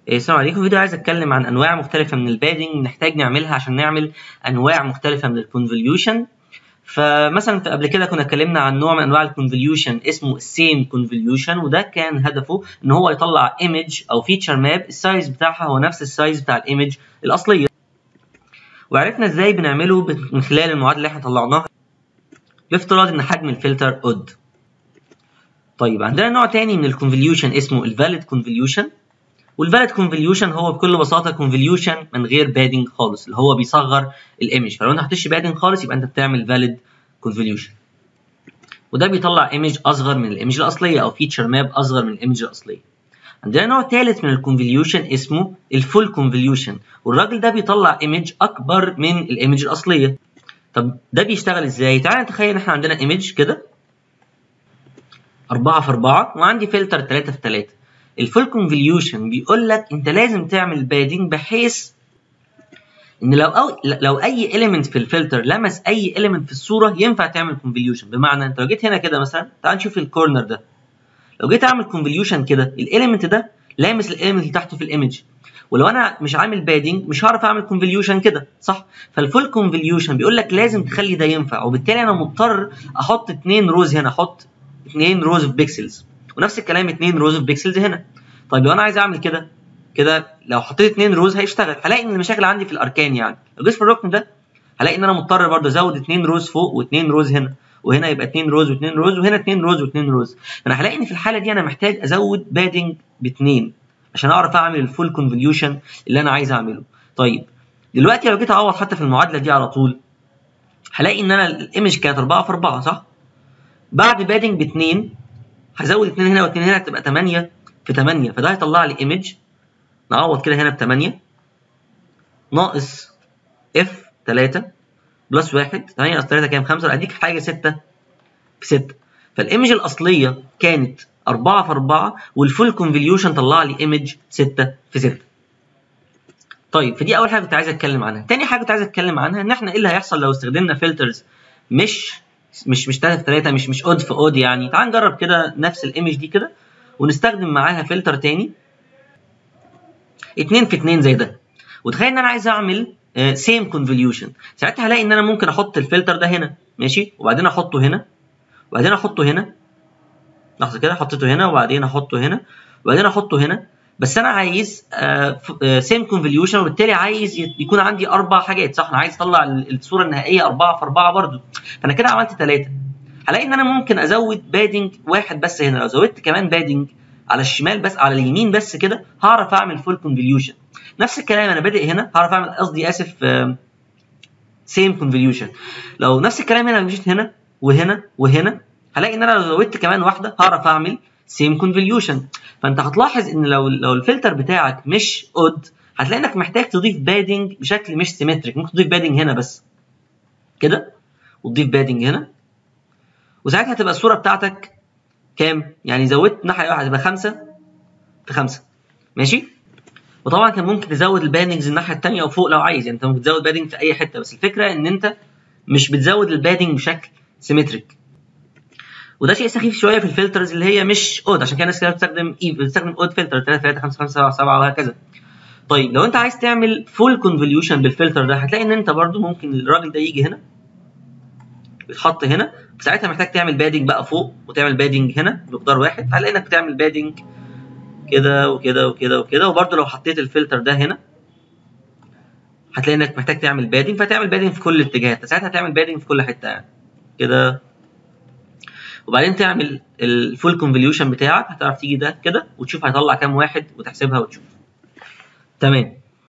إيه، السلام عليكم فيديو عايز اتكلم عن انواع مختلفه من البادنج نحتاج نعملها عشان نعمل انواع مختلفه من الكونفوليوشن فمثلا في قبل كده كنا اتكلمنا عن نوع من انواع الكونفوليوشن اسمه السيم كونفوليوشن وده كان هدفه ان هو يطلع ايمج او فيتشر ماب السايز بتاعها هو نفس السايز بتاع الايمج الاصليه وعرفنا ازاي بنعمله من خلال المعادله اللي احنا طلعناها بافتراض ان حجم الفلتر اود طيب عندنا نوع تاني من الكونفوليوشن اسمه الفاليد كونفوليوشن والفاليد كونفوليوشن هو بكل بساطه كونفوليوشن من غير بادنج خالص اللي هو بيصغر الايمج فلو انت ما حطيتش بادنج خالص يبقى انت بتعمل فاليد كونفوليوشن وده بيطلع ايمج اصغر من الايمج الاصليه او فيتشر ماب اصغر من الايمج الاصليه عندنا نوع ثالث من الكونفوليوشن اسمه الفول كونفوليوشن والراجل ده بيطلع ايمج اكبر من الايمج الاصليه طب ده بيشتغل ازاي تعال نتخيل ان احنا عندنا ايمج كده 4 في 4 وعندي فلتر 3 في 3 الفول كونفوليوشن بيقول لك انت لازم تعمل بادنج بحيث ان لو أو لو اي اليمنت في الفلتر لمس اي اليمنت في الصوره ينفع تعمل كونفوليوشن بمعنى انت لو جيت هنا كده مثلا تعال نشوف الكورنر ده لو جيت اعمل كونفوليوشن كده الاليمنت ده لامس الاليمنت اللي تحته في الايمج ولو انا مش عامل بادنج مش هعرف اعمل كونفوليوشن كده صح فالفول كونفوليوشن بيقول لك لازم تخلي ده ينفع وبالتالي انا مضطر احط اثنين روز هنا احط اثنين روز اوف بيكسلز ونفس الكلام اثنين روز اوف بيكسلز هنا طيب لو انا عايز اعمل كده كده لو حطيت اثنين روز هيشتغل هلاقي ان المشاكل عندي في الاركان يعني لو جيت في الركن ده هلاقي ان انا مضطر برضه ازود اثنين روز فوق واثنين روز هنا وهنا يبقى اثنين روز واثنين روز وهنا اثنين روز واثنين روز فانا هلاقي ان في الحاله دي انا محتاج ازود بادنج باثنين عشان اعرف اعمل الفول كونفوليوشن اللي انا عايز اعمله طيب دلوقتي لو جيت اعوض حتى في المعادله دي على طول هلاقي ان انا الايمج كانت 4 في 4 صح بعد بادنج باثنين هزود 2 هنا و2 هنا هتبقى 8 في 8 فده هيطلع لي ايمج نعوض كده هنا ب 8 ناقص اف 3 بلس 1 8 ناقص 3 كام 5 اديك حاجه 6 في 6 فالايمج الاصليه كانت 4 في 4 والفول كونفوليوشن طلع لي ايمج 6 في 6 طيب فدي اول حاجه كنت عايز اتكلم عنها تاني حاجه كنت عايز اتكلم عنها ان احنا ايه اللي هيحصل لو استخدمنا فلترز مش مش مش 3 في 3 مش مش اود في اود يعني تعال نجرب كده نفس الايمج دي كده ونستخدم معاها فلتر تاني 2 في 2 زي ده وتخيل ان انا عايز اعمل سيم كونفوليوشن ساعتها هلاقي ان انا ممكن احط الفلتر ده هنا ماشي وبعدين احطه هنا وبعدين احطه هنا لحظه كده حطيته هنا وبعدين احطه هنا وبعدين احطه هنا بس انا عايز سيم كونفوليوشن وبالتالي عايز يكون عندي اربع حاجات صح انا عايز اطلع الصوره النهائيه 4 في 4 برضو فانا كده عملت ثلاثه هلاقي ان انا ممكن ازود بادنج واحد بس هنا لو زودت كمان بادنج على الشمال بس على اليمين بس كده هعرف اعمل فول كونفوليوشن نفس الكلام انا بادئ هنا هعرف اعمل قصدي اسف سيم كونفوليوشن لو نفس الكلام هنا مشيت هنا وهنا وهنا هلاقي ان انا لو زودت كمان واحده هعرف اعمل سيم كونفوليوشن فانت هتلاحظ ان لو لو الفلتر بتاعك مش اود هتلاقي انك محتاج تضيف بادنج بشكل مش سيمتريك ممكن تضيف بادنج هنا بس كده وتضيف بادنج هنا وساعتها هتبقى الصوره بتاعتك كام؟ يعني زودت ناحيه واحده هتبقى 5 في 5 ماشي؟ وطبعا كان ممكن تزود البادنجز الناحيه الثانيه وفوق لو عايز يعني انت ممكن تزود بادنج في اي حته بس الفكره ان انت مش بتزود البادنج بشكل سيمتريك وده شيء سخيف شويه في الفلترز اللي هي مش اود عشان كده الناس كده بتستخدم اي بتستخدم اود فلتر 3 3 5 5 7 7 وهكذا طيب لو انت عايز تعمل فول كونفوليوشن بالفلتر ده هتلاقي ان انت برده ممكن الراجل ده يجي هنا يتحط هنا ساعتها محتاج تعمل بادنج بقى فوق وتعمل بادنج هنا بمقدار واحد هتلاقي انك بتعمل بادنج كده وكده وكده وكده وبرده لو حطيت الفلتر ده هنا هتلاقي انك محتاج تعمل بادنج فتعمل بادنج في كل الاتجاهات ساعتها هتعمل بادنج في كل حته يعني كده وبعدين تعمل الفول كونفوليوشن بتاعك هتعرف تيجي ده كده وتشوف هيطلع كام واحد وتحسبها وتشوف تمام